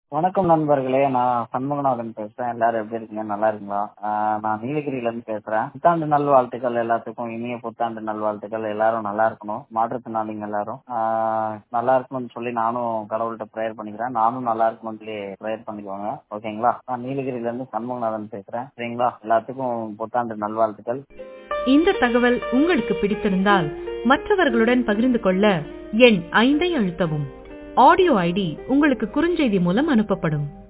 வணக்கம் நண்பர்களே நான் சண்முகநாதன் பேசுறேன் எல்லாரும் எப்படி இருக்கீங்க நல்லா இருக்கீங்களா ஆஹ் நான் நீலகிரியில இருந்து பேசுறேன் புத்தாண்டு நல்வாழ்த்துக்கள் எல்லாத்துக்கும் இனிய புத்தாண்டு நல்வாழ்த்துக்கள் எல்லாரும் நல்லா இருக்கணும் மாற்றுத்திறனாளிங்க எல்லாரும் ஆஹ் நல்லா இருக்கணும்னு சொல்லி நானும் கடவுள்கிட்ட ப்ரேயர் பண்ணிக்கிறேன் நானும் நல்லா இருக்கணும்னு சொல்லி ப்ரேயர் பண்ணிக்கோங்க ஓகேங்களா நான் நீலகிரியில இருந்து சண்முகநாதன் பேசுறேன் சரிங்களா எல்லாத்துக்கும் புத்தாண்டு நல்வாழ்த்துக்கள் இந்த தகவல் உங்களுக்கு பிடித்திருந்தால் மற்றவர்களுடன் பகிர்ந்து கொள்ள எண் ஐந்தை அழுத்தவும் ஆடியோ ஐடி உங்களுக்கு குறுஞ்செய்தி மூலம் அனுப்பப்படும்